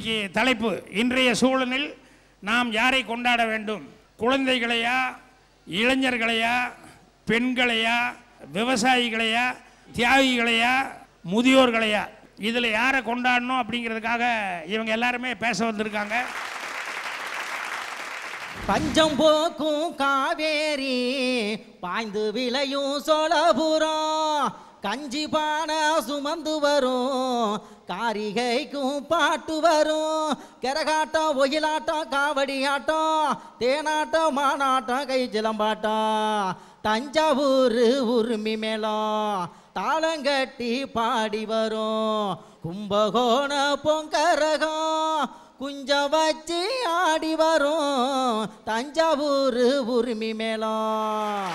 இன்னைக்கு தலைப்பு இன்றைய சூழலில் நாம் யாரை கொண்டாட வேண்டும் குழந்தைகளையா இளைஞர்களையா பெண்களையா விவசாயிகளையா தியாகிகளையா முதியோர்களையா இதில் யாரை கொண்டாடணும் அப்படிங்கிறதுக்காக இவங்க எல்லாருமே பேச வந்திருக்காங்க பஞ்சம் போக்கும் காவேரி பாய்ந்து விளையும் சோழபுரம் கஞ்சி பானை சுமந்து வரும் காரிகைக்கும் பாட்டு வரும் கரகாட்டம் ஒயிலாட்டம் காவடி ஆட்டம் தேனாட்டம் மானாட்டம் கை சிலம்பாட்டம் தஞ்சாவூர் உரிமை மேளம் தாளங்கட்டி பாடி வரும் கும்பகோண பொங்கரகம் குஞ்ச வச்சு ஆடி வரும் தஞ்சாவூர் உரிமை மேளம்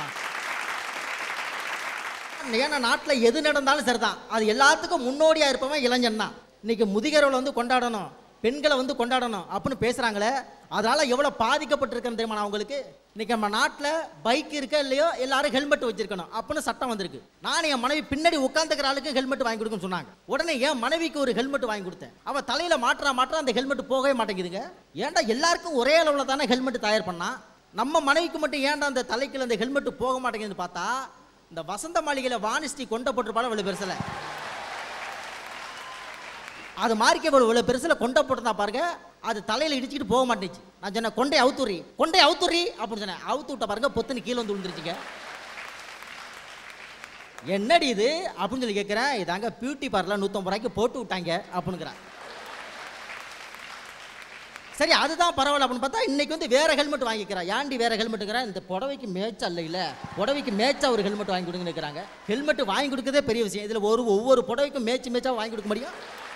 ஏன்னா நாட்டில் எது நடந்தாலும் சரிதான் அது எல்லாத்துக்கும் முன்னோடியாக இருப்பவன் இளைஞன் தான் இன்னைக்கு முதியவர்களை வந்து கொண்டாடணும் பெண்களை வந்து கொண்டாடணும் அப்படின்னு பேசுகிறாங்களே அதனால் எவ்வளோ பாதிக்கப்பட்டிருக்கேன்னு தெரியுமா நான் உங்களுக்கு இன்னைக்கு நம்ம நாட்டில் பைக் இருக்க இல்லையோ எல்லாரும் ஹெல்மெட் வச்சிருக்கணும் அப்படின்னு சட்டம் வந்திருக்கு நான் என் மனைவி பின்னாடி உட்காந்துக்கிற ஆளுக்கு ஹெல்மெட் வாங்கி கொடுக்குன்னு சொன்னாங்க உடனே என் மனைவிக்கு ஒரு ஹெல்மெட் வாங்கி கொடுத்தேன் அவள் தலையில் மாற்றா மாற்றா அந்த ஹெல்மெட் போகவே மாட்டேங்குதுங்க ஏன்டா எல்லாருக்கும் ஒரே அளவில் தானே ஹெல்மெட் தயார் பண்ணா நம்ம மனைவிக்கு மட்டும் ஏன்டா அந்த தலைக்குள்ள அந்த ஹெல்மெட் போக மாட்டேங்குதுன்னு பார்த்தா இந்த வசந்த மாளிகையில் வானிஸ்டி கொண்ட போட்டிருப்பாலும் இவ்வளோ பெருசில் அது மாறிக்க இவ்வளோ இவ்வளோ பெருசில் கொண்ட போட்டிருந்தா பாருங்க அது தலையில் இடிச்சிட்டு போக மாட்டேச்சு நான் சொன்னேன் கொண்டை அவுத்துறி கொண்டை அவுத்துறி அப்படின்னு சொன்னேன் அவுத்து விட்ட பாருங்க பொத்துன்னு கீழே வந்து விழுந்துருச்சுங்க என்னடி இது அப்படின்னு சொல்லி கேட்குறேன் இதாங்க பியூட்டி பார்லர் நூற்றம்பது ரூபாய்க்கு போட்டு விட்டாங்க அப்படிங்கிறான் சரி அதுதான் பரவாயில்ல அப்படின்னு பார்த்தா இன்னைக்கு வந்து வேற ஹெல்மெட் வாங்கிக்கிறா ஏன்டி வேற ஹெல்மெட்டுங்கிறா இந்த புடவைக்கு மேட்ச் அல்ல இல்ல புடவைக்கு மேட்சா ஒரு ஹெல்மெட் வாங்கி கொடுங்கன்னு இருக்கிறாங்க ஹெல்மெட் வாங்கி கொடுக்கறதே பெரிய விஷயம் இதுல ஒரு ஒவ்வொரு புடவைக்கும் மேட்ச் மேட்சா வாங்கி கொடுக்க முடியும்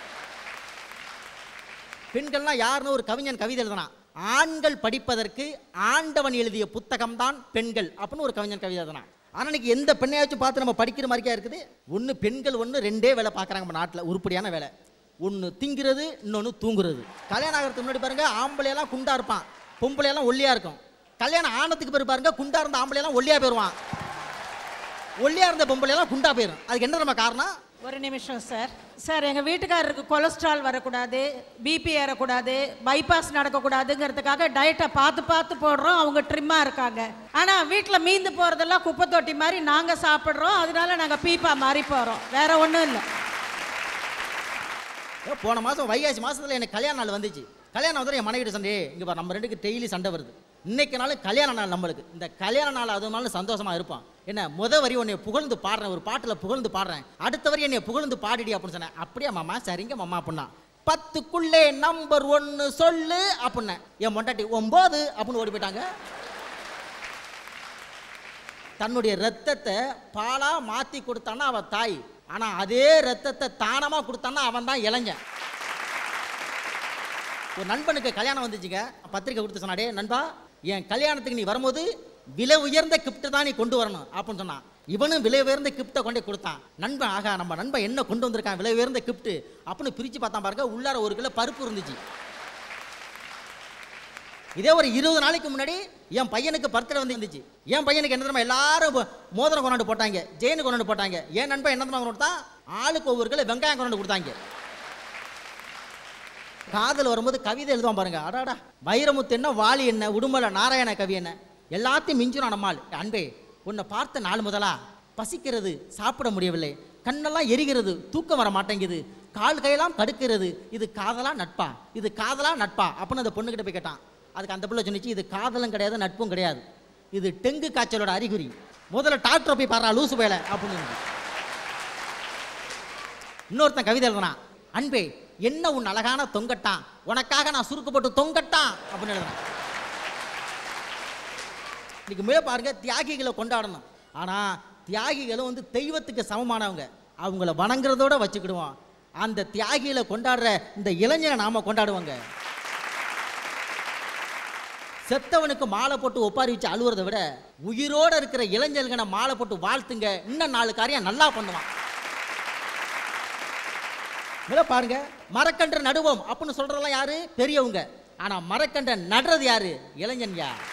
பெண்கள்லாம் யாருன்னு ஒரு கவிஞன் கவிதை எழுதினான் ஆண்கள் படிப்பதற்கு ஆண்டவன் எழுதிய புத்தகம் தான் பெண்கள் அப்படின்னு ஒரு கவிஞன் கவிதை எழுதினான் ஆனால் இன்னைக்கு எந்த பெண்ணையாச்சும் பார்த்து நம்ம படிக்கிற மாதிரிக்கா இருக்குது ஒன்று பெண்கள் ஒன்று ரெண்டே வேலை பார்க்குறாங்க நம்ம நாட்டில் உருப்படியான வேலை ஒன்று திங்கிறது இன்னொன்று தூங்குறது கல்யாணம் ஆகிறதுக்கு முன்னாடி பாருங்க ஆம்பளையெல்லாம் குண்டா இருப்பான் பொம்பளையெல்லாம் ஒல்லியா இருக்கும் கல்யாணம் ஆனதுக்கு பிறகு பாருங்க குண்டா இருந்த ஆம்பளையெல்லாம் ஒல்லியா போயிடுவான் ஒல்லியா இருந்த பொம்பளையெல்லாம் குண்டா போயிடும் அதுக்கு என்ன நம்ம காரணம் ஒரு நிமிஷம் சார் சார் எங்கள் வீட்டுக்காரருக்கு கொலஸ்ட்ரால் வரக்கூடாது பிபி ஏறக்கூடாது பைபாஸ் நடக்கக்கூடாதுங்கிறதுக்காக டயட்டை பார்த்து பார்த்து போடுறோம் அவங்க ட்ரிம்மாக இருக்காங்க ஆனால் வீட்டில் மீந்து போகிறதெல்லாம் குப்பை தொட்டி மாதிரி நாங்கள் சாப்பிட்றோம் அதனால நாங்கள் பீப்பா மாறி போகிறோம் வேற ஒன்றும் இல்லை ஏ, போன மாதம் வைகாசி மாதத்தில் எனக்கு கல்யாண நாள் வந்துச்சு கல்யாணம் வந்து என் மனைவிட்டு சண்டே இங்கே பாரு நம்ம ரெண்டுக்கு டெய்லி சண்டை வருது இன்னைக்கு நாள் கல்யாண நாள் நம்மளுக்கு இந்த கல்யாண நாள் அது நாள் சந்தோஷமா இருப்பான் என்ன முத வரி உன்னை புகழ்ந்து பாடுறேன் ஒரு பாட்டில் புகழ்ந்து பாடுறேன் அடுத்த வரி என்னை புகழ்ந்து பாடிடி அப்படின்னு சொன்னேன் அப்படியா மாமா சரிங்க மாமா அப்படின்னா பத்துக்குள்ளே நம்பர் ஒன்னு சொல்லு அப்படின்னேன் என் மொண்டாட்டி ஒன்பது அப்படின்னு ஓடி போயிட்டாங்க தன்னுடைய ரத்தத்தை பாலா மாத்தி கொடுத்தான்னா அவ தாய் ஆனா அதே ரத்தத்தை தானமா கொடுத்தான்னா அவன் தான் இளைஞன் ஒரு நண்பனுக்கு கல்யாணம் வந்துச்சுங்க பத்திரிக்கை கொடுத்து சொன்னாடே நண்பா என் கல்யாணத்துக்கு நீ வரும்போது விலை உயர்ந்த கிஃப்ட் தான் நீ கொண்டு வரணும் அப்படின்னு சொன்னான் இவனும் விலை உயர்ந்த கிஃப்ட்டை கொண்டு போய் கொடுத்தான் நண்பன் ஆகா நம்ம நண்பன் என்ன கொண்டு வந்திருக்கான் விலை உயர்ந்த கிஃப்ட் அப்படின்னு பிரிச்சு பார்த்தான் பாருங்க உள்ளார ஒரு கிலோ பருப்பு இருந்துச்சு இதே ஒரு இருபது நாளைக்கு முன்னாடி என் பையனுக்கு பர்த்டே வந்து இருந்துச்சு என் பையனுக்கு என்ன தெரியுமா எல்லாரும் மோ- மோதிரம் கொண்டாந்து போட்டாங்க ஜெயினு கொண்டாந்து போட்டாங்க என் நண்பன் என்ன தெரியுமா கொடுத்தான் ஆளுக்கு ஒவ்வொரு கிலோ வெங்காயம் கொண்டாந்து கொடுத்தாங்க காதல் வரும்போது கவிதை எழுதுவான் பாருங்க அடாடா வைரமுத்து என்ன வாலி என்ன உடுமலை நாராயண கவி என்ன எல்லாத்தையும் மிஞ்சிரும் நம்மால் அன்பே உன்னை பார்த்த நாள் முதலா பசிக்கிறது சாப்பிட முடியவில்லை கண்ணெல்லாம் எரிகிறது தூக்கம் வர மாட்டேங்குது கால் கையெல்லாம் தடுக்கிறது இது காதலா நட்பா இது காதலா நட்பா அப்படின்னு அந்த பொண்ணுகிட்ட போய் கேட்டான் அதுக்கு அந்த பிள்ளை சொன்னிச்சு இது காதலும் கிடையாது நட்பும் கிடையாது இது டெங்கு காய்ச்சலோட அறிகுறி முதல்ல டாக்டரை போய் பாடுறா லூசு பேல அப்படின்னு இருந்துச்சு. இன்னொருத்தன் கவிதை எழுதுனான் அன்பே என்ன உன் அழகான தொங்கட்டான் உனக்காக நான் சுருக்கப்பட்டு தொங்கட்டான் அப்படின்னு எழுதுனான் இன்னைக்கு மேலே பாருங்க தியாகிகளை கொண்டாடணும் ஆனா தியாகிகளும் வந்து தெய்வத்துக்கு சமமானவங்க அவங்கள வணங்குறதோட வச்சுக்கிடுவோம் அந்த தியாகிகளை கொண்டாடுற இந்த இளைஞரை நாம கொண்டாடுவோங்க செத்தவனுக்கு மாலை போட்டு ஒப்பாரி வச்சு அழுவுறதை விட உயிரோட இருக்கிற இளைஞர்களை மாலை போட்டு வாழ்த்துங்க இன்னும் நாலு காரியம் நல்லா பண்ணுவான் இதில் பாருங்க மரக்கன்று நடுவோம் அப்படின்னு சொல்றதெல்லாம் யாரு பெரியவங்க ஆனா மரக்கன்றை நடுறது யாரு இளைஞன் யார்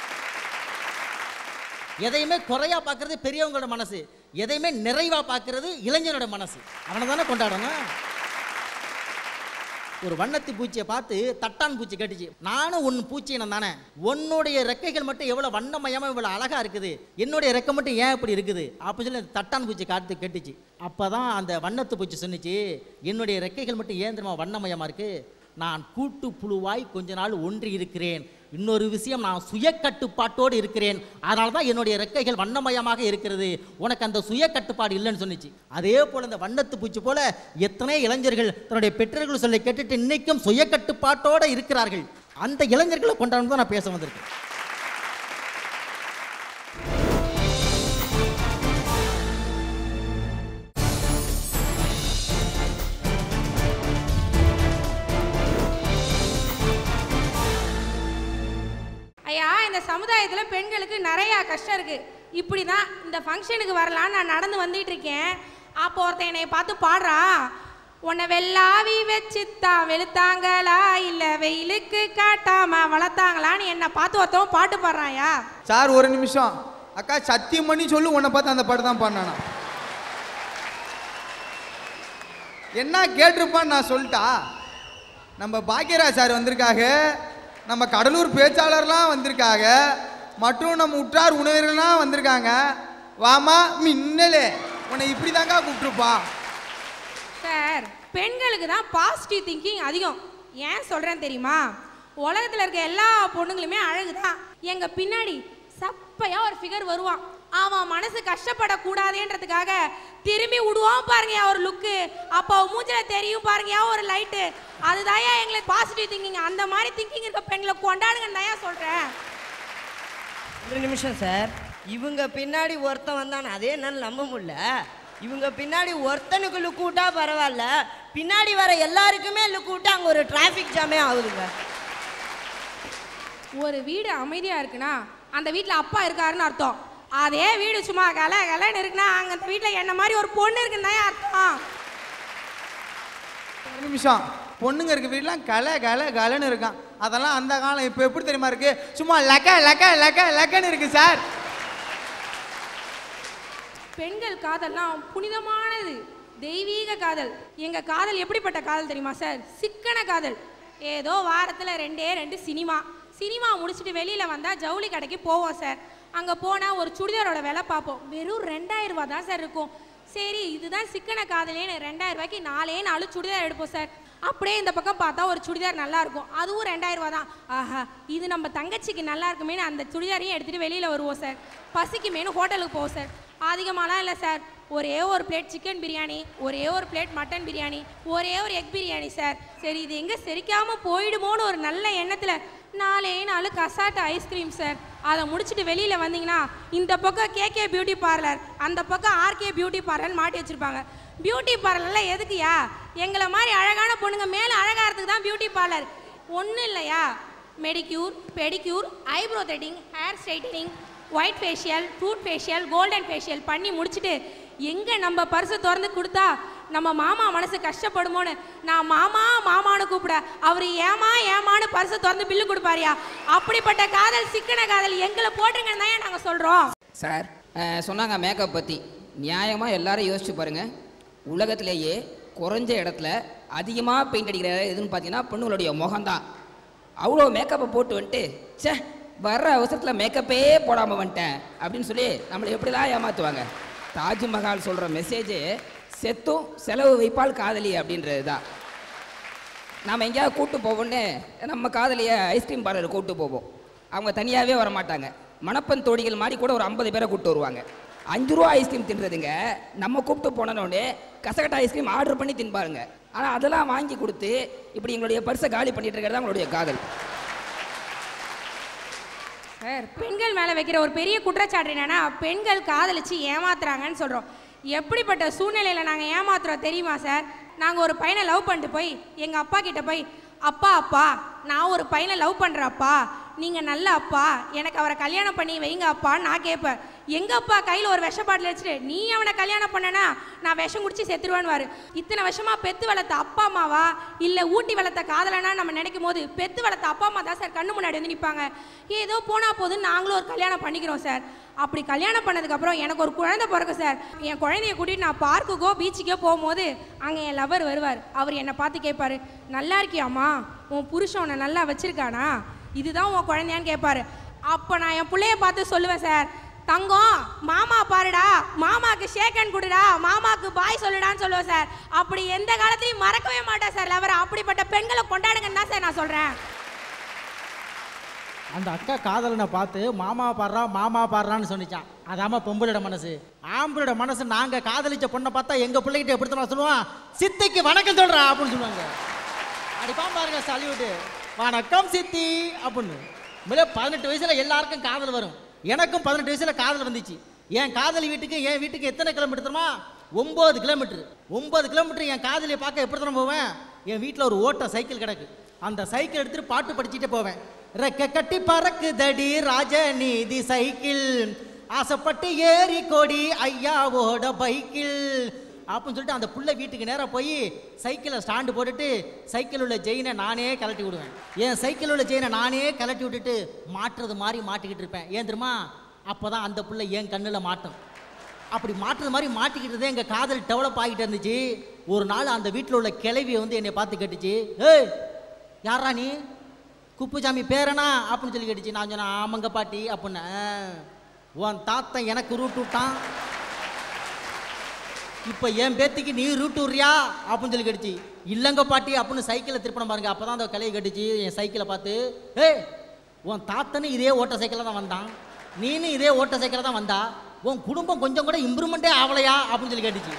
எதையுமே குறையா பார்க்கறது பெரியவங்களோட மனசு எதையுமே நிறைவா பார்க்கறது இளைஞனோட மனசு அவனை தானே கொண்டாடணும் ஒரு வண்ணத்து பூச்சியை பார்த்து தட்டான் பூச்சி கேட்டுச்சு நானும் உன் பூச்சி இனம் தானே உன்னுடைய ரெக்கைகள் மட்டும் எவ்வளோ வண்ணமயமா இவ்வளோ அழகா இருக்குது என்னுடைய ரெக்கை மட்டும் ஏன் இப்படி இருக்குது அப்படி சொல்லி அந்த தட்டான் பூச்சி காத்து கேட்டுச்சு அப்பதான் அந்த வண்ணத்து பூச்சி சொன்னுச்சு என்னுடைய ரெக்கைகள் மட்டும் ஏன் தெரியுமா வண்ணமயமா இருக்கு நான் கூட்டு புழுவாய் கொஞ்ச நாள் ஒன்றி இருக்கிறேன் இன்னொரு விஷயம் நான் சுய கட்டுப்பாட்டோடு இருக்கிறேன் அதனால தான் என்னுடைய ரெக்கைகள் வண்ணமயமாக இருக்கிறது உனக்கு அந்த சுய கட்டுப்பாடு இல்லைன்னு சொன்னிச்சு அதே போல இந்த வண்ணத்து பூச்சி போல எத்தனை இளைஞர்கள் தன்னுடைய பெற்றோர்கள் சொல்லை கேட்டுட்டு இன்னைக்கும் சுய கட்டுப்பாட்டோடு இருக்கிறார்கள் அந்த இளைஞர்களை கொண்டாடணும் தான் நான் பேச வந்திருக்கேன் ஐயா இந்த சமுதாயத்தில் பெண்களுக்கு நிறையா கஷ்டம் இருக்கு இப்படி தான் இந்த ஃபங்க்ஷனுக்கு வரலான்னு நான் நடந்து வந்துட்டு இருக்கேன் அப்போ ஒருத்தன் என்னை பார்த்து பாடுறா உன்னை வெள்ளாவி வச்சுத்தான் வெளுத்தாங்களா இல்லை வெயிலுக்கு காட்டாம வளர்த்தாங்களான்னு என்னை பார்த்து ஒருத்தவன் பாட்டு பாடுறாயா சார் ஒரு நிமிஷம் அக்கா சத்தியம் பண்ணி சொல்லு உன்னை பார்த்து அந்த பாட்டு தான் பாடினானா என்ன கேட்டிருப்பான்னு நான் சொல்லிட்டா நம்ம பாக்கியராஜ் சார் வந்திருக்காங்க நம்ம கடலூர் பேச்சாளர்லாம் வந்திருக்காங்க மற்றும் நம்ம உற்றார் உணவர்கள்லாம் வந்திருக்காங்க வாமா மின்னலே உன்னை இப்படி தாங்க கூப்பிட்டுருப்பான் சார் பெண்களுக்கு தான் பாசிட்டிவ் திங்கிங் அதிகம் ஏன் சொல்கிறேன் தெரியுமா உலகத்தில் இருக்க எல்லா பொண்ணுங்களுமே அழகு தான் எங்கள் பின்னாடி சப்பையாக ஒரு ஃபிகர் வருவான் அவன் மனசு கஷ்டப்படக்கூடாதேன்றதுக்காக திரும்பி விடுவான் பாருங்க ஒரு லுக்கு அப்போ அவன் மூஞ்சில தெரியும் பாருங்க ஒரு லைட்டு அதுதான் எங்களுக்கு பாசிட்டிவ் திங்கிங் அந்த மாதிரி திங்கிங் இருக்க பெண்களை கொண்டாடுங்கன்னு தான் சொல்கிறேன் ஒரு நிமிஷம் சார் இவங்க பின்னாடி ஒருத்தன் வந்தான் அதே என்னால் நம்ப முடியல இவங்க பின்னாடி ஒருத்தனுக்கு லுக் விட்டா பரவாயில்ல பின்னாடி வர எல்லாருக்குமே லுக் விட்டா அங்கே ஒரு டிராஃபிக் ஜாமே ஆகுதுங்க ஒரு வீடு அமைதியா இருக்குன்னா அந்த வீட்ல அப்பா இருக்காருன்னு அர்த்தம் அதே வீடு சும்மா கல கலன்னு இருக்குன்னா அங்க அந்த வீட்ல என்ன மாதிரி ஒரு பொண்ணு இருக்குன்னு தான் அர்த்தம் ஒரு நிமிஷம் பொண்ணுங்க இருக்க வீடெலாம் கலை கலை கலைன்னு இருக்கான் அதெல்லாம் அந்த காலம் இப்போ எப்படி தெரியுமா இருக்கு சும்மா லக்க லக்க லக்க லக்கன்னு இருக்கு சார் பெண்கள் காதல்லாம் புனிதமானது தெய்வீக காதல் எங்க காதல் எப்படிப்பட்ட காதல் தெரியுமா சார் சிக்கன காதல் ஏதோ வாரத்துல ரெண்டே ரெண்டு சினிமா சினிமா முடிச்சுட்டு வெளியில வந்தா ஜவுளி கடைக்கு போவோம் சார் அங்க போனா ஒரு சுடிதாரோட விலை பார்ப்போம் வெறும் ரெண்டாயிரம் ரூபாய் தான் சார் இருக்கும் சரி இதுதான் சிக்கன காதலேன்னு ரெண்டாயிரம் ரூபாய்க்கு நாலே நாலு சுடிதார் எடுப்போம் சார் அப்படியே இந்த பக்கம் பார்த்தா ஒரு சுடிதார் நல்லா இருக்கும் அதுவும் ரெண்டாயிரம் ரூபா தான் ஆஹா இது நம்ம தங்கச்சிக்கு நல்லா இருக்குமேனு அந்த சுடிதாரையும் எடுத்துட்டு வெளியில வருவோம் சார் பசிக்குமேனு ஹோட்டலுக்கு போவோம் சார் அதிகமாலாம் இல்லை சார் ஒரே ஒரு பிளேட் சிக்கன் பிரியாணி ஒரே ஒரு பிளேட் மட்டன் பிரியாணி ஒரே ஒரு எக் பிரியாணி சார் சரி இது எங்கே செரிக்காம போயிடுமோன்னு ஒரு நல்ல எண்ணத்தில் நாலே நாலு கசாட்டு ஐஸ்கிரீம் சார் அதை முடிச்சுட்டு வெளியில் வந்தீங்கன்னா இந்த பக்கம் கேகே பியூட்டி பார்லர் அந்த பக்கம் ஆர்கே பியூட்டி பார்லர் மாட்டி வச்சுருப்பாங்க பியூட்டி பார்லர்லாம் எதுக்குயா எங்களை மாதிரி அழகான பொண்ணுங்க மேலே அழகாகிறதுக்கு தான் பியூட்டி பார்லர் ஒன்றும் இல்லையா manicure pedicure eyebrow threading hair straightening white facial fruit facial golden facial பண்ணி முடிச்சுட்டு எங்கே நம்ம பர்ஸை திறந்து கொடுத்தா நம்ம மாமா மனசு கஷ்டப்படுமோன்னு நான் மாமா மாமான்னு கூப்பிட அவர் ஏமா ஏமான்னு பர்ஸை திறந்து பில்லு கொடுப்பாரியா அப்படிப்பட்ட காதல் சிக்கன காதல் எங்களை போட்டுருங்கன்னு தான் நாங்கள் சொல்கிறோம் சார் அஹ், சொன்னாங்க மேக்கப் பற்றி நியாயமாக எல்லாரும் யோசிச்சு பாருங்கள் உலகத்திலேயே குறைஞ்ச இடத்துல அதிகமாக பெயிண்ட் அடிக்கிற எதுன்னு பார்த்தீங்கன்னா பொண்ணுங்களுடைய முகம்தான் அவ்வளோ மேக்கப்பை போட்டு வந்துட்டு ச்சே வர்ற அவசரத்தில் மேக்கப்பே போடாமல் வந்துட்டேன் அப்படின்னு சொல்லி நம்மளை எப்படிலாம் ஏமாற்றுவாங்க தாஜ்மஹால் சொல்கிற மெசேஜு செத்தும் செலவு வைப்பால் காதலி அப்படின்றது தான் நாம் எங்கேயாவது கூட்டு போவோன்னு நம்ம காதலியை ஐஸ்கிரீம் பார்லர் கூட்டு போவோம் அவங்க தனியாகவே வர மாட்டாங்க மணப்பன் தோழிகள் மாதிரி கூட ஒரு ஐம்பது பேரை கூப்பிட்டு வருவாங்க அஞ்சு ரூபா ஐஸ்கிரீம் தின்றதுங்க நம்ம கூப்பிட்டு போனோடனே கசகட்டா ஐஸ்கிரீம் ஆர்டர் பண்ணி தின்பாருங்க ஆனால் அதெல்லாம் வாங்கி கொடுத்து இப்படி எங்களுடைய பர்ஸை காலி பண்ணிட்டு இருக்கிறது தான் அவங்களுடைய காதல் சார் பெண்கள் மேலே வைக்கிற ஒரு பெரிய குற்றச்சாட்டு என்னன்னா பெண்கள் காதலிச்சு ஏமாத்துறாங்கன்னு சொல்கிறோம் எப்படிப்பட்ட சூழ்நிலையில் நாங்கள் ஏமாத்துறோம் தெரியுமா சார் நாங்கள் ஒரு பையனை லவ் பண்ணிட்டு போய் எங்கள் அப்பா கிட்ட போய் அப்பா அப்பா நான் ஒரு பையனை லவ் பண்ணுறேன் அப்பா நீங்கள் நல்ல அப்பா எனக்கு அவரை கல்யாணம் பண்ணி வைங்க அப்பான்னு நான் கேட்பேன் எங்க அப்பா கையில் ஒரு விஷ பாட்டில் வச்சுட்டு நீ அவனை கல்யாணம் பண்ணனா நான் விஷம் குடிச்சு செத்துருவேன்னு இத்தனை வருஷமா பெத்து வளர்த்த அப்பா அம்மாவா இல்லை ஊட்டி வளர்த்த காதலனா நம்ம நினைக்கும் போது பெத்து வளர்த்த அப்பா அம்மா தான் சார் கண்ணு முன்னாடி வந்து நிற்பாங்க ஏதோ போனா போதும் நாங்களும் ஒரு கல்யாணம் பண்ணிக்கிறோம் சார் அப்படி கல்யாணம் பண்ணதுக்கப்புறம் எனக்கு ஒரு குழந்தை பிறக்கும் சார் என் குழந்தைய கூட்டிட்டு நான் பார்க்குக்கோ பீச்சுக்கோ போகும்போது அங்கே என் லவர் வருவார் அவர் என்னை பார்த்து கேட்பாரு நல்லா இருக்கியாம்மா உன் புருஷன் உன்னை நல்லா வச்சிருக்கானா இதுதான் உன் குழந்தையான்னு கேட்பாரு அப்போ நான் என் பிள்ளைய பார்த்து சொல்லுவேன் சார் தங்கம் மாமா பாருடா மாமாக்கு ஷேக்கன் கொடுடா மாமாக்கு பாய் சொல்லுடான்னு சொல்லுவேன் சார் அப்படி எந்த காலத்துலையும் மறக்கவே மாட்டேன் சார் லவர் அப்படிப்பட்ட பெண்களை கொண்டாடுங்கன்னு தான் சார் நான் சொல்கிறேன் அந்த அக்கா காதலனை பார்த்து மாமா பாடுறா மாமா பாடுறான்னு சொன்னிச்சான் அதாம பொம்பளோட மனசு ஆம்பளோட மனசு நாங்க காதலிச்ச பொண்ணை பார்த்தா எங்க பிள்ளைகிட்ட எப்படி தெரியுமா சொல்லுவான் சித்திக்கு வணக்கம் சொல்றா அப்படின்னு சொல்லுவாங்க அடிப்பான் பாருங்க சல்யூட்டு வணக்கம் சித்தி அப்படின்னு மேலே பதினெட்டு வயசுல எல்லாருக்கும் காதல் வரும் எனக்கும் பதினெட்டு வயசுல காதல் வந்துச்சு என் காதலி வீட்டுக்கு என் வீட்டுக்கு எத்தனை கிலோமீட்டர் தெரியுமா ஒன்பது கிலோமீட்டர் ஒன்பது கிலோமீட்டர் என் காதலியை பார்க்க எப்படி தெரியுமா போவேன் என் வீட்டில் ஒரு ஓட்ட சைக்கிள் கிடக்கு அந்த சைக்கிள் எடுத்துட்டு பாட்டு படிச்சுட்டே போவேன் ரெக்க கட்டி பறக்குதடி ராஜநீதி சைக்கிள் ஆசைப்பட்டு ஏறி கொடி ஐயாவோட பைக்கிள் அப்படின்னு சொல்லிட்டு அந்த புள்ள வீட்டுக்கு நேரா போய் சைக்கிளை ஸ்டாண்டு போட்டுட்டு சைக்கிள் உள்ள செயினை நானே கலட்டி விடுவேன் என் சைக்கிள் உள்ள செயினை நானே கலட்டி விட்டுட்டு மாட்டுறது மாதிரி மாட்டிக்கிட்டு இருப்பேன் ஏன் தெரியுமா அப்பதான் அந்த புள்ள என் கண்ணில் மாட்டும் அப்படி மாட்டுறது மாதிரி மாட்டிக்கிட்டு எங்கள் காதல் டெவலப் ஆகிட்டு இருந்துச்சு ஒரு நாள் அந்த வீட்டில் உள்ள கிளவி வந்து என்னை பார்த்து கேட்டுச்சு ஏய் யாரா நீ குப்புசாமி பேரனா அப்படின்னு சொல்லி கேட்டுச்சு நான் சொன்னேன் ஆமாங்க பாட்டி அப்படின்னு உன் தாத்தன் எனக்கு ரூட் விட்டான் இப்போ என் பேத்திக்கு நீ ரூட் விட்றியா அப்படின்னு சொல்லி கேட்டுச்சு இல்லைங்க பாட்டி அப்படின்னு சைக்கிளை திருப்பணம் பாருங்க அப்போ தான் அந்த கலையை கேட்டுச்சு என் சைக்கிளை பார்த்து ஏய் உன் தாத்தனும் இதே ஓட்ட சைக்கிளில் தான் வந்தான் நீனும் இதே ஓட்ட சைக்கிளில் தான் வந்தா உன் குடும்பம் கொஞ்சம் கூட இம்ப்ரூவ்மெண்ட்டே ஆகலையா அப்படின்னு சொல்லி கேட்டுச்சு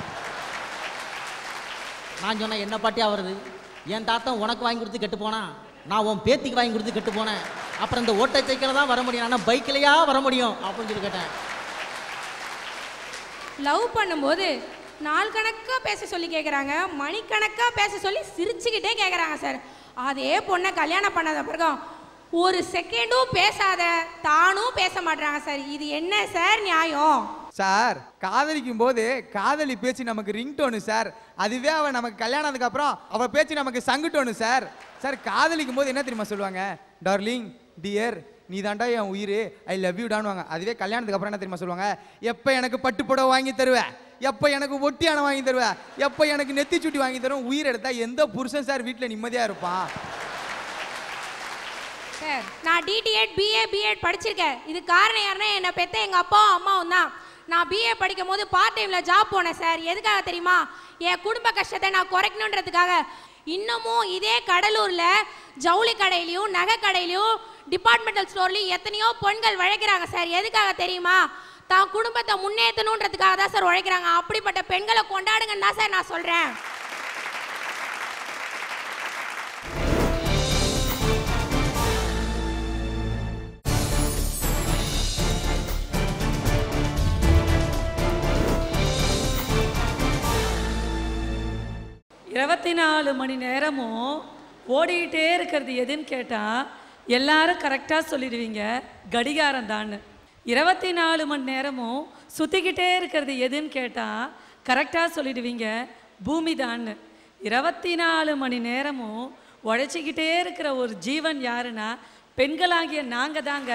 நான் சொன்னேன் என்ன பாட்டியா வருது என் தாத்தன் உனக்கு வாங்கி கொடுத்து கெட்டு போனான் நான் உன் பேத்திக்கு வாங்கி கொடுத்து கெட்டு போனேன் அப்புறம் இந்த ஓட்ட சைக்கிளில் தான் வர முடியும் ஆனால் பைக்கிலையா வர முடியும் அப்படின்னு சொல்லி கேட்டேன் லவ் பண்ணும்போது நாள் கணக்காக பேச சொல்லி கேட்குறாங்க மணிக்கணக்காக பேச சொல்லி சிரிச்சுக்கிட்டே கேட்குறாங்க சார் அதே பொண்ணை கல்யாணம் பண்ணாத பிறகும் ஒரு செகண்டும் பேசாத தானும் பேச மாட்றாங்க சார் இது என்ன சார் நியாயம் சார் காதலிக்கும் போது காதலி பேச்சு நமக்கு ரிங்டோனு சார் அதுவே அவன் நமக்கு கல்யாணத்துக்கு அப்புறம் அவ பேச்சு நமக்கு சங்குட்டோனு சார் சார் காதலிக்கும் போது என்ன தெரியுமா சொல்லுவாங்க டார்லிங் டியர் நீ தாண்டா என் உயிர் ஐ லவ் யூ டான்வாங்க அதுவே கல்யாணத்துக்கு அப்புறம் என்ன தெரியுமா சொல்லுவாங்க எப்போ எனக்கு பட்டு புடவை வாங்கி தருவேன் எப்போ எனக்கு ஒட்டியானை வாங்கி தருவேன் எப்போ எனக்கு நெத்தி சுட்டி வாங்கி தருவேன் உயிர் எடுத்தா எந்த புருஷன் சார் வீட்டில் நிம்மதியாக இருப்பான் சார் நான் டிடிஎட் பிஏ பிஎட் படிச்சிருக்கேன் இது காரணம் யாருன்னா என்னை பெத்த எங்கள் அப்பாவும் அம்மாவும் தான் நான் பிஏ படிக்கும் போது பார்ட் டைமில் ஜாப் போனேன் சார் எதுக்காக தெரியுமா என் குடும்ப கஷ்டத்தை நான் குறைக்கணுன்றதுக்காக இன்னமும் இதே கடலூரில் ஜவுளி கடையிலையும் நகை கடையிலையும் டிபார்ட்மெண்டல் ஸ்டோர்லையும் எத்தனையோ பெண்கள் உழைக்கிறாங்க சார் எதுக்காக தெரியுமா தான் குடும்பத்தை முன்னேற்றணுன்றதுக்காக தான் சார் உழைக்கிறாங்க அப்படிப்பட்ட பெண்களை கொண்டாடுங்கன்னு தான் சார் நான் சொல்கிறேன் இருபத்தி நாலு மணி நேரமும் ஓடிக்கிட்டே இருக்கிறது எதுன்னு கேட்டால் எல்லாரும் கரெக்டாக சொல்லிடுவீங்க கடிகாரம் தான் இருபத்தி நாலு மணி நேரமும் சுற்றிக்கிட்டே இருக்கிறது எதுன்னு கேட்டால் கரெக்டாக சொல்லிடுவீங்க பூமி தான் இருபத்தி நாலு மணி நேரமும் உழைச்சிக்கிட்டே இருக்கிற ஒரு ஜீவன் யாருன்னா பெண்களாகிய நாங்கள் தாங்க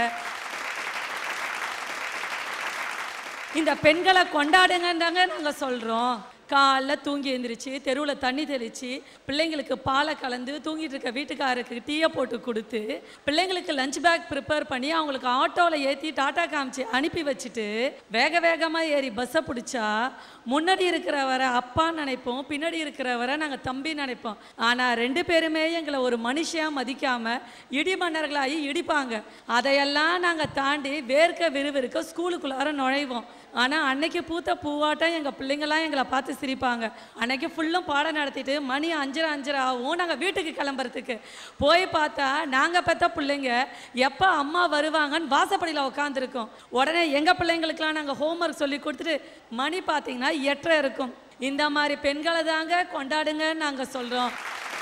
இந்த பெண்களை கொண்டாடுங்கன்னு தாங்க நாங்கள் சொல்கிறோம் காலைல தூங்கி எழுந்திரிச்சு தெருவில் தண்ணி தெளித்து பிள்ளைங்களுக்கு பாலை கலந்து தூங்கிட்டு இருக்க வீட்டுக்காரருக்கு டீயை போட்டு கொடுத்து பிள்ளைங்களுக்கு லஞ்ச் பேக் ப்ரிப்பேர் பண்ணி அவங்களுக்கு ஆட்டோவில் ஏற்றி டாட்டா காமிச்சு அனுப்பி வச்சுட்டு வேக வேகமாக ஏறி பஸ்ஸை பிடிச்சா முன்னாடி இருக்கிறவரை அப்பான்னு நினைப்போம் பின்னாடி இருக்கிறவரை நாங்கள் தம்பி நினைப்போம் ஆனால் ரெண்டு பேருமே எங்களை ஒரு மனுஷியாக மதிக்காமல் இடிமன்னர்களாகி இடிப்பாங்க அதையெல்லாம் நாங்கள் தாண்டி வேர்க்க விறுவிறுக்க ஸ்கூலுக்குள்ளார நுழைவோம் ஆனால் அன்னைக்கு பூத்த பூவாட்டம் எங்கள் பிள்ளைங்களாம் எங்களை பார்த்து சிரிப்பாங்க அன்னைக்கு ஃபுல்லும் பாடம் நடத்திட்டு மணி அஞ்சரை அஞ்சரை ஆகும் நாங்கள் வீட்டுக்கு கிளம்புறதுக்கு போய் பார்த்தா நாங்கள் பெற்ற பிள்ளைங்க எப்போ அம்மா வருவாங்கன்னு வாசப்படியில் உட்காந்துருக்கோம் உடனே எங்கள் பிள்ளைங்களுக்கெல்லாம் நாங்கள் ஹோம்ஒர்க் சொல்லி கொடுத்துட்டு மணி பார்த்தீங்கன்னா எட்டரை இருக்கும் இந்த மாதிரி பெண்களை தாங்க கொண்டாடுங்கன்னு நாங்கள் சொல்கிறோம்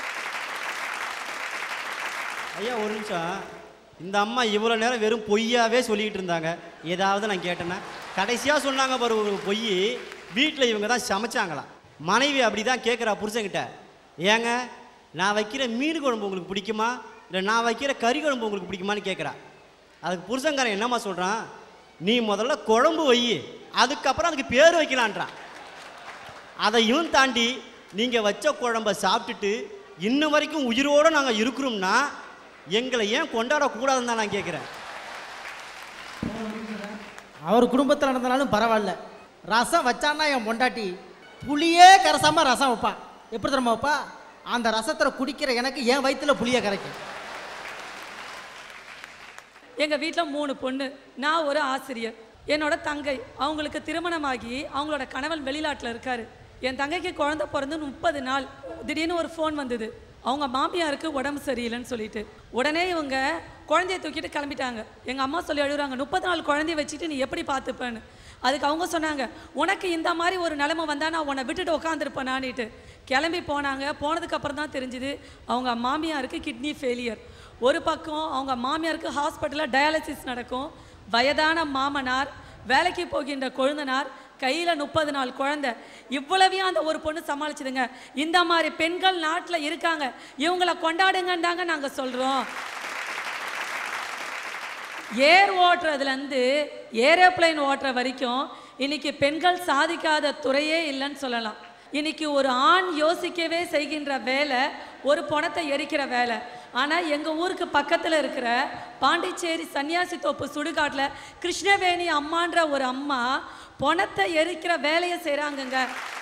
ஐயா ஒரு நிமிஷம் இந்த அம்மா இவ்வளோ நேரம் வெறும் பொய்யாவே சொல்லிக்கிட்டு இருந்தாங்க ஏதாவது நான் கேட்டேன்னா கடைசியாக சொன்னாங்க பாரு ஒரு பொய் வீட்டில் இவங்க தான் சமைச்சாங்களாம் மனைவி அப்படி தான் கேட்குறா புருஷன்கிட்ட ஏங்க நான் வைக்கிற மீன் குழம்பு உங்களுக்கு பிடிக்குமா இல்லை நான் வைக்கிற கறி குழம்பு உங்களுக்கு பிடிக்குமான்னு கேட்குறா அதுக்கு புருஷன்காரன் என்னம்மா சொல்கிறான் நீ முதல்ல குழம்பு வை அதுக்கப்புறம் அதுக்கு பேர் வைக்கலான்றான் அதையும் தாண்டி நீங்கள் வச்ச குழம்ப சாப்பிட்டுட்டு இன்ன வரைக்கும் உயிரோடு நாங்கள் இருக்கிறோம்னா எங்களை ஏன் கொண்டாடக்கூடாதுன்னு தான் நான் கேட்குறேன் அவர் குடும்பத்தில் நடந்தனாலும் பரவாயில்ல ரசம் வச்சான்னா என் பொண்டாட்டி புளியே கரசாம ரசம் வைப்பான் எப்படி தெரியுமா வைப்பா அந்த ரசத்தில் குடிக்கிற எனக்கு என் வயித்துல புளியை கரைக்கும் எங்கள் வீட்டில் மூணு பொண்ணு நான் ஒரு ஆசிரியர் என்னோட தங்கை அவங்களுக்கு திருமணமாகி அவங்களோட கணவன் வெளிநாட்டில் இருக்காரு என் தங்கைக்கு குழந்தை பிறந்து முப்பது நாள் திடீர்னு ஒரு ஃபோன் வந்தது அவங்க மாமியாருக்கு உடம்பு சரியில்லைன்னு சொல்லிட்டு உடனே இவங்க குழந்தைய தூக்கிட்டு கிளம்பிட்டாங்க எங்கள் அம்மா சொல்லி அழுகுறாங்க முப்பது நாள் குழந்தைய வச்சுட்டு நீ எப்படி பார்த்துப்பேன்னு அதுக்கு அவங்க சொன்னாங்க உனக்கு இந்த மாதிரி ஒரு நிலைமை வந்தால் நான் உன்னை விட்டுட்டு உட்காந்துருப்பேனான்னுட்டு கிளம்பி போனாங்க போனதுக்கு அப்புறம் தான் தெரிஞ்சுது அவங்க மாமியாருக்கு கிட்னி ஃபெயிலியர் ஒரு பக்கம் அவங்க மாமியாருக்கு ஹாஸ்பிட்டலில் டயாலிசிஸ் நடக்கும் வயதான மாமனார் வேலைக்கு போகின்ற கொழுந்தனார் கையில் முப்பது நாள் குழந்தை இவ்வளவையும் அந்த ஒரு பொண்ணு சமாளிச்சுதுங்க இந்த மாதிரி பெண்கள் நாட்டில் இருக்காங்க இவங்கள கொண்டாடுங்கன்னு தாங்க நாங்கள் சொல்கிறோம் ஏர் ஓட்டுறதுலேருந்து ஏரோப்ளைன் ஓட்டுற வரைக்கும் இன்னைக்கு பெண்கள் சாதிக்காத துறையே இல்லைன்னு சொல்லலாம் இன்னைக்கு ஒரு ஆண் யோசிக்கவே செய்கின்ற வேலை ஒரு பணத்தை எரிக்கிற வேலை ஆனால் எங்கள் ஊருக்கு பக்கத்தில் இருக்கிற பாண்டிச்சேரி சன்னியாசி தோப்பு சுடுகாட்டில் கிருஷ்ணவேணி அம்மான்ற ஒரு அம்மா பணத்தை எரிக்கிற வேலையை செய்கிறாங்கங்க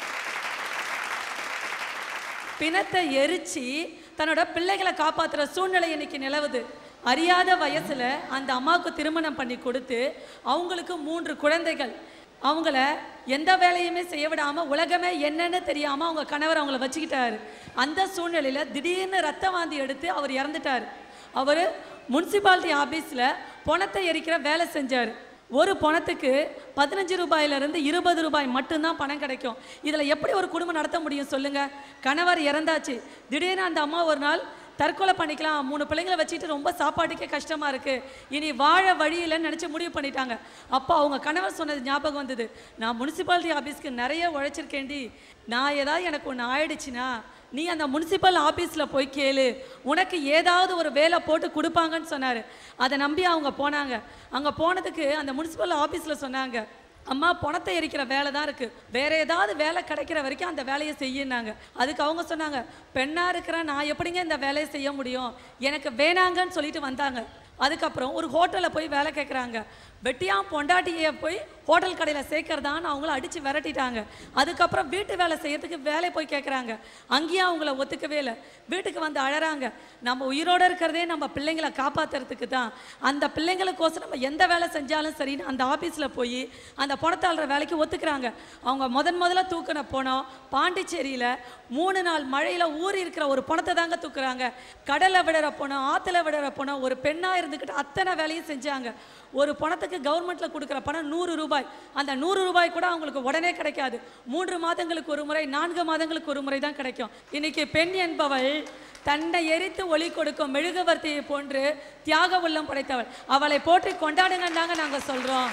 பிணத்தை எரிச்சு தன்னோட பிள்ளைகளை காப்பாத்துற சூழ்நிலை இன்னைக்கு நிலவுது அறியாத வயசுல அந்த அம்மாவுக்கு திருமணம் பண்ணி கொடுத்து அவங்களுக்கு மூன்று குழந்தைகள் அவங்கள எந்த வேலையுமே செய்ய விடாம உலகமே என்னன்னு தெரியாம அவங்க கணவர் அவங்கள வச்சுக்கிட்டாரு அந்த சூழ்நிலையில திடீர்னு ரத்த வாந்தி எடுத்து அவர் இறந்துட்டார் அவர் முனிசிபாலிட்டி ஆபீஸ்ல பணத்தை எரிக்கிற வேலை செஞ்சார் ஒரு பணத்துக்கு பதினஞ்சு ரூபாயிலிருந்து இருபது ரூபாய் மட்டும்தான் பணம் கிடைக்கும் இதில் எப்படி ஒரு குடும்பம் நடத்த முடியும் சொல்லுங்க கணவர் இறந்தாச்சு திடீர்னு அந்த அம்மா ஒரு நாள் தற்கொலை பண்ணிக்கலாம் மூணு பிள்ளைங்களை வச்சுட்டு ரொம்ப சாப்பாட்டுக்கே கஷ்டமா இருக்கு இனி வாழ வழி இல்லைன்னு நினச்சி முடிவு பண்ணிட்டாங்க அப்போ அவங்க கணவர் சொன்னது ஞாபகம் வந்தது நான் முனிசிபாலிட்டி ஆஃபீஸ்க்கு நிறைய உழைச்சிருக்கேன்டி நான் ஏதாவது எனக்கு ஒன்று ஆயிடுச்சுன்னா நீ அந்த முனிசிபல் ஆஃபீஸில் போய் கேளு உனக்கு ஏதாவது ஒரு வேலை போட்டு கொடுப்பாங்கன்னு சொன்னார் அதை நம்பி அவங்க போனாங்க அங்கே போனதுக்கு அந்த முனிசிபல் ஆஃபீஸில் சொன்னாங்க அம்மா பணத்தை எரிக்கிற வேலை தான் இருக்குது வேற ஏதாவது வேலை கிடைக்கிற வரைக்கும் அந்த வேலையை செய்யினாங்க அதுக்கு அவங்க சொன்னாங்க பெண்ணாக இருக்கிற நான் எப்படிங்க இந்த வேலையை செய்ய முடியும் எனக்கு வேணாங்கன்னு சொல்லிட்டு வந்தாங்க அதுக்கப்புறம் ஒரு ஹோட்டலில் போய் வேலை கேட்குறாங்க வெட்டியா பொண்டாட்டியை போய் ஹோட்டல் கடையில் சேர்க்கறதான்னு அவங்கள அடித்து விரட்டிட்டாங்க அதுக்கப்புறம் வீட்டு வேலை செய்யறதுக்கு வேலை போய் கேட்குறாங்க அங்கேயும் அவங்கள ஒத்துக்கவே இல்லை வீட்டுக்கு வந்து அழறாங்க நம்ம உயிரோடு இருக்கிறதே நம்ம பிள்ளைங்களை காப்பாற்றுறதுக்கு தான் அந்த பிள்ளைங்களுக்கோசரம் நம்ம எந்த வேலை செஞ்சாலும் சரின்னு அந்த ஆஃபீஸில் போய் அந்த பணத்தாளுற வேலைக்கு ஒத்துக்கிறாங்க அவங்க முதன் முதல்ல தூக்கின பணம் பாண்டிச்சேரியில் மூணு நாள் மழையில் ஊறி இருக்கிற ஒரு பணத்தை தாங்க தூக்குறாங்க கடலை விடுற பணம் ஆற்றுல விடுற பணம் ஒரு பெண்ணாக இருந்துக்கிட்டு அத்தனை வேலையும் செஞ்சாங்க ஒரு பணத்துக்கு கவர்மெண்ட்டில் கொடுக்குற பணம் நூறு ரூபாய் அந்த நூறு ரூபாய் கூட அவங்களுக்கு உடனே கிடைக்காது மூன்று மாதங்களுக்கு ஒரு முறை நான்கு மாதங்களுக்கு ஒரு முறை தான் கிடைக்கும் இன்னைக்கு பெண் என்பவள் தன்னை எரித்து ஒளி கொடுக்கும் மெழுகுவர்த்தியை போன்று தியாக உள்ளம் படைத்தவள் அவளை போற்றி கொண்டாடுங்கன்னு தாங்க நாங்கள் சொல்கிறோம்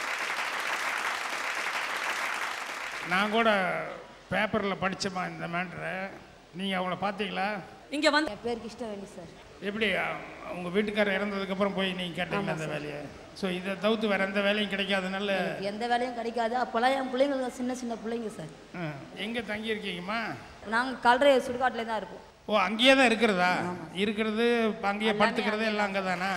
நான் கூட பேப்பரில் படித்தேம்மா இந்த மேட்ரை நீங்கள் அவங்கள பார்த்தீங்களா இங்கே வந்து என் பேர் கிருஷ்ணவேணி சார் எப்படி உங்கள் வீட்டுக்காரர் இறந்ததுக்கப்புறம் போய் நீங்கள் கேட்டீங்களா அந்த வேலையை ஸோ இதை தவிர்த்து வேறு எந்த வேலையும் கிடைக்காதனால எந்த வேலையும் கிடைக்காது அப்போல்லாம் என் பிள்ளைங்க சின்ன சின்ன பிள்ளைங்க சார் எங்கே தங்கியிருக்கீங்கம்மா நாங்கள் கல்றை சுடுகாட்டில் தான் இருப்போம் ஓ அங்கேயே தான் இருக்கிறதா இருக்கிறது இப்ப அங்கேயே படுத்துக்கிறது எல்லாம் அங்கே தானே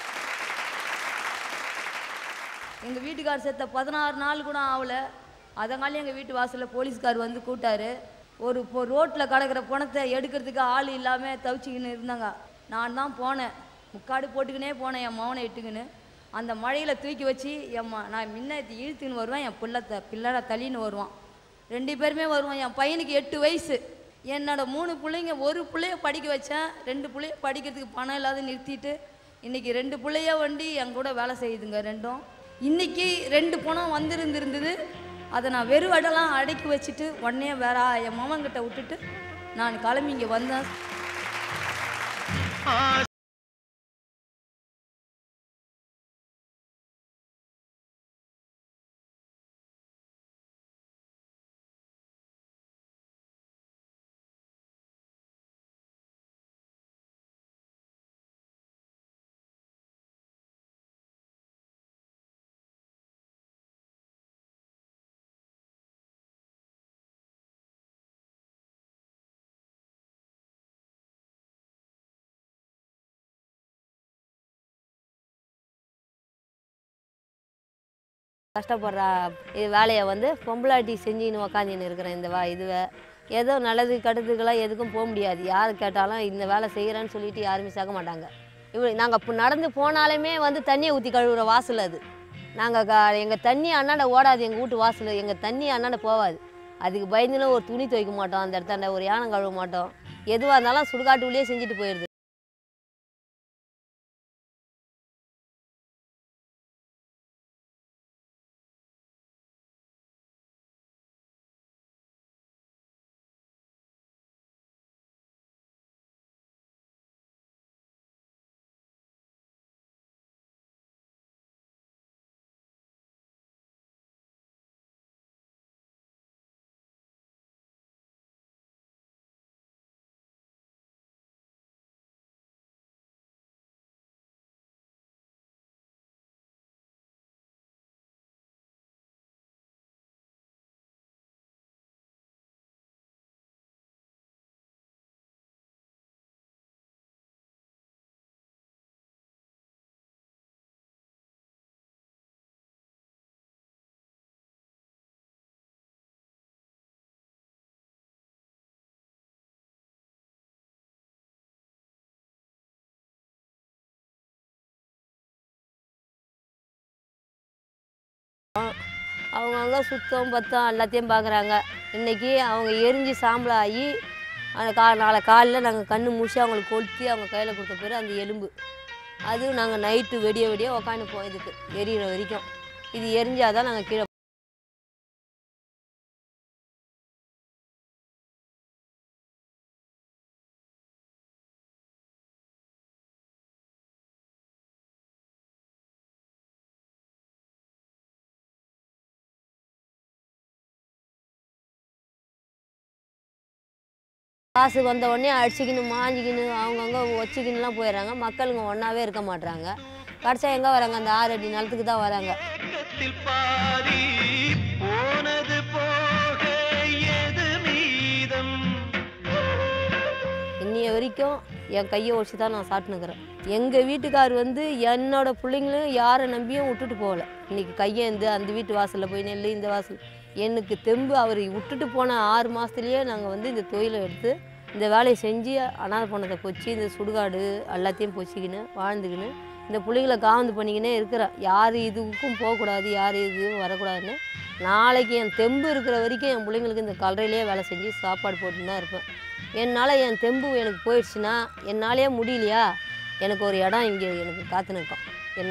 எங்கள் வீட்டுக்கார் செத்த பதினாறு நாள் கூட ஆகல அதனால எங்கள் வீட்டு வாசலில் போலீஸ்கார் வந்து கூட்டாரு ஒரு இப்போ ரோட்டில் கிடக்கிற பணத்தை எடுக்கிறதுக்கு ஆள் இல்லாமல் தவிச்சிக்கின்னு இருந்தாங்க நான் தான் போனேன் முக்காடு போட்டுக்கினே போனேன் என் மவனை இட்டுக்கின்னு அந்த மழையில் தூக்கி வச்சு என் ம நான் முன்ன இழுத்துன்னு வருவேன் என் பிள்ளை த பிள்ளை தள்ளின்னு வருவான் ரெண்டு பேருமே வருவான் என் பையனுக்கு எட்டு வயசு என்னோட மூணு பிள்ளைங்க ஒரு பிள்ளைய படிக்க வச்சேன் ரெண்டு பிள்ளைய படிக்கிறதுக்கு பணம் இல்லாத நிறுத்திட்டு இன்னைக்கு ரெண்டு பிள்ளைய வண்டி என் கூட வேலை செய்யுதுங்க ரெண்டும் இன்னைக்கு ரெண்டு பணம் வந்திருந்திருந்தது அதை நான் வெறும் அடலாம் அடக்கி வச்சுட்டு உடனே வேற என் மாமன்கிட்ட விட்டுட்டு நான் கிளம்பி இங்கே வந்தேன் கஷ்டப்படுற இது வேலையை வந்து பொம்பளாட்டி செஞ்சுன்னு உக்காந்துன்னு இருக்கிறேன் இந்த வா இதுவை ஏதோ நல்லது கெட்டதுக்கெல்லாம் எதுக்கும் போக முடியாது யார் கேட்டாலும் இந்த வேலை செய்கிறேன்னு சொல்லிட்டு யாருமே சேர்க்க மாட்டாங்க இவ்வளோ நாங்கள் இப்போ நடந்து போனாலுமே வந்து தண்ணியை ஊற்றி கழுவுற வாசல் அது நாங்கள் க எங்கள் தண்ணி அண்ணாண்ட ஓடாது எங்கள் வீட்டு வாசல் எங்கள் தண்ணி அண்ணாண்ட போகாது அதுக்கு பயந்துலாம் ஒரு துணி துவைக்க மாட்டோம் அந்த இடத்தாண்ட ஒரு யானம் கழுவ மாட்டோம் எதுவாக இருந்தாலும் சுடுகாட்டுக்குள்ளேயே செஞ்சுட்டு போயிடுது அவங்கவுங்க சுத்தம் பத்தம் எல்லாத்தையும் பார்க்குறாங்க இன்றைக்கி அவங்க எரிஞ்சு சாம்பலாகி அந்த கா நாளை காலையில் நாங்கள் கண்ணு மூசி அவங்களுக்கு கொளுத்தி அவங்க கையில் கொடுத்த பேர் அந்த எலும்பு அது நாங்கள் நைட்டு வெடிய வெடிய உக்காந்துப்போம் இதுக்கு எரியிற வரைக்கும் இது எரிஞ்சாதான் நாங்கள் கீழே காசு வந்த உடனே அடிச்சுக்கின்னு மாஞ்சிக்கின்னு அவங்கவுங்க வச்சுக்கின்னுலாம் போயிடுறாங்க மக்களுங்க ஒன்றாவே இருக்க மாட்றாங்க கடைசியாக எங்கே வராங்க அந்த ஆறு அடி நிலத்துக்கு தான் வராங்க போனது போக எது மீதம் இன்னைய வரைக்கும் என் கையை ஒடிச்சு தான் நான் சாப்பிட்டுனுக்குறேன் எங்கள் வீட்டுக்கார் வந்து என்னோட பிள்ளைங்களும் யாரை நம்பியும் விட்டுட்டு போகல இன்னைக்கு கையேந்து அந்த வீட்டு வாசலில் போய் நெல் இந்த வாசல் எனக்கு தெம்பு அவர் விட்டுட்டு போன ஆறு மாதத்துலேயே நாங்கள் வந்து இந்த தொழிலை எடுத்து இந்த வேலையை செஞ்சு அனாதை பணத்தை பொச்சு இந்த சுடுகாடு எல்லாத்தையும் பொச்சிக்கின்னு வாழ்ந்துக்கின்னு இந்த பிள்ளைகளை காவந்து பண்ணிக்கினே இருக்கிறேன் யார் இதுக்கும் போகக்கூடாது யார் இதுவும் வரக்கூடாதுன்னு நாளைக்கு என் தெம்பு இருக்கிற வரைக்கும் என் பிள்ளைங்களுக்கு இந்த கல்லறையிலேயே வேலை செஞ்சு சாப்பாடு போட்டுன்னு தான் இருப்பேன் என்னால் என் தெம்பு எனக்கு போயிடுச்சுன்னா என்னாலே முடியலையா எனக்கு ஒரு இடம் இங்கே எனக்கு காத்து நிற்கும் என்ன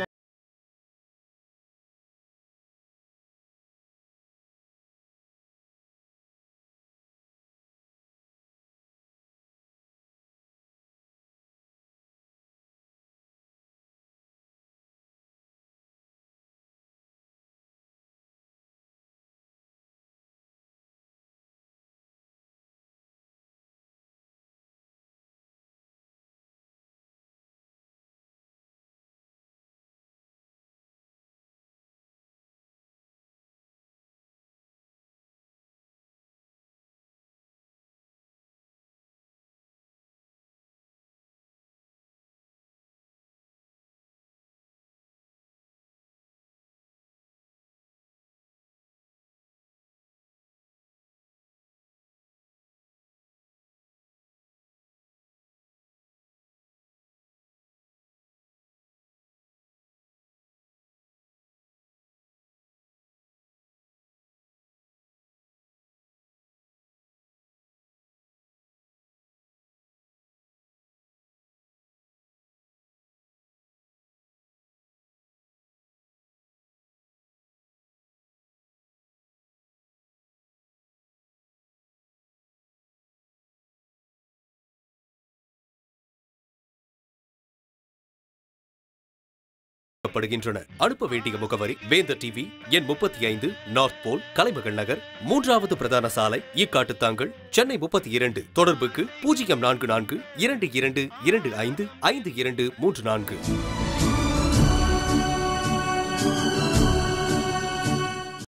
படுகின்றன அனுப்ப வேண்டிய முகவரி வேந்தர் டிவி எண் முப்பத்தி ஐந்து நார்த் போல் கலைமகள் நகர் மூன்றாவது பிரதான சாலை ஈக்காட்டுத்தாங்கல் சென்னை முப்பத்தி இரண்டு தொடர்புக்கு பூஜ்ஜியம் நான்கு நான்கு இரண்டு இரண்டு இரண்டு ஐந்து ஐந்து இரண்டு மூன்று நான்கு